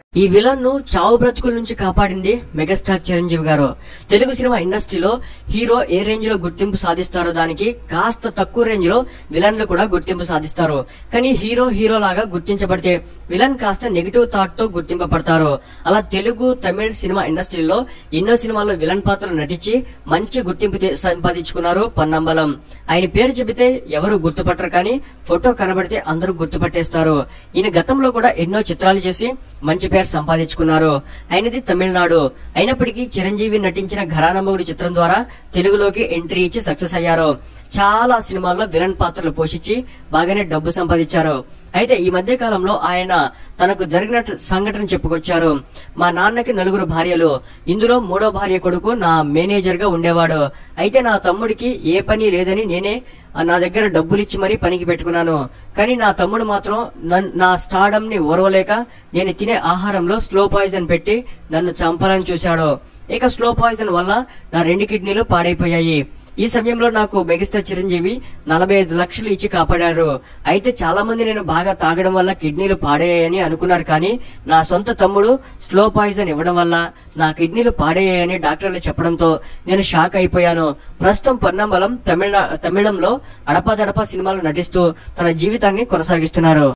ఈ విలన్ ను చావు బ్రతుకుల నుంచి కాపాడింది మెగాస్టార్ చిరంజీవి గారు తెలుగు సినిమా ఇండస్ట్రీలో హీరో ఏ రేంజ్ లో గుర్తింపు సాధిస్తారో దానికి కాస్త తక్కువ రేంజ్ లో విలన్లు కూడా గుర్తింపు సాధిస్తారు కానీ హీరో హీరో లాగా గుర్తించబడితే విలన్ కాస్త నెగిటివ్ థాట్ తో గుర్తింపబడతారు అలా తెలుగు తమిళ సినిమా ఇండస్ట్రీలో ఎన్నో సినిమాల్లో విలన్ పాత్రలు నటించి మంచి గుర్తింపు తే- సంపాదించుకున్నారు పన్నంబలం ఆయన పేరు చెబితే ఎవరు గుర్తుపట్టరు కానీ ఫోటో కనబడితే అందరూ గుర్తుపట్టేస్తారు ఈయన గతంలో కూడా ఎన్నో చిత్రాలు చేసి మంచి పేరు సంపాదించుకున్నారు ఆయనది తమిళనాడు అయినప్పటికీ చిరంజీవి నటించిన ఘరానమ్మగుడి చిత్రం ద్వారా తెలుగులోకి ఎంట్రీ ఇచ్చి సక్సెస్ అయ్యారు చాలా సినిమాల్లో విలన్ పాత్రలు పోషించి బాగానే డబ్బు సంపాదించారు అయితే ఈ మధ్య కాలంలో ఆయన తనకు జరిగిన సంఘటన చెప్పుకొచ్చారు మా నాన్నకి నలుగురు భార్యలు ఇందులో మూడో భార్య కొడుకు నా మేనేజర్ గా ఉండేవాడు అయితే నా తమ్ముడికి ఏ పని లేదని నేనే ఆ, నా దగ్గర డబ్బులు ఇచ్చి మరీ పనికి పెట్టుకున్నాను కానీ నా తమ్ముడు మాత్రం నన్- నా స్టాడమ్ ని ఓర్వలేక నేను తినే ఆహారంలో స్లో పాయిజన్ పెట్టి నన్ను చంపాలని చూశాడు ఇక స్లో పాయిజన్ వల్ల నా రెండు కిడ్నీలు పాడైపోయాయి ఈ సమయంలో నాకు మెగాస్టార్ చిరంజీవి నలభై ఐదు లక్షలు ఇచ్చి కాపాడారు అయితే చాలా మంది నేను బాగా తాగడం వల్ల కిడ్నీలు పాడయ్యాయని అనుకున్నారు కానీ నా సొంత తమ్ముడు స్లో పాయిజన్ ఇవ్వడం వల్ల నా కిడ్నీలు పాడయ్యాయని డాక్టర్లు చెప్పడంతో నేను షాక్ అయిపోయాను ప్రస్తుతం పొన్నంబలం తమిళ తమిళంలో అడపాదడపా సినిమాలు నటిస్తూ తన జీవితాన్ని కొనసాగిస్తున్నారు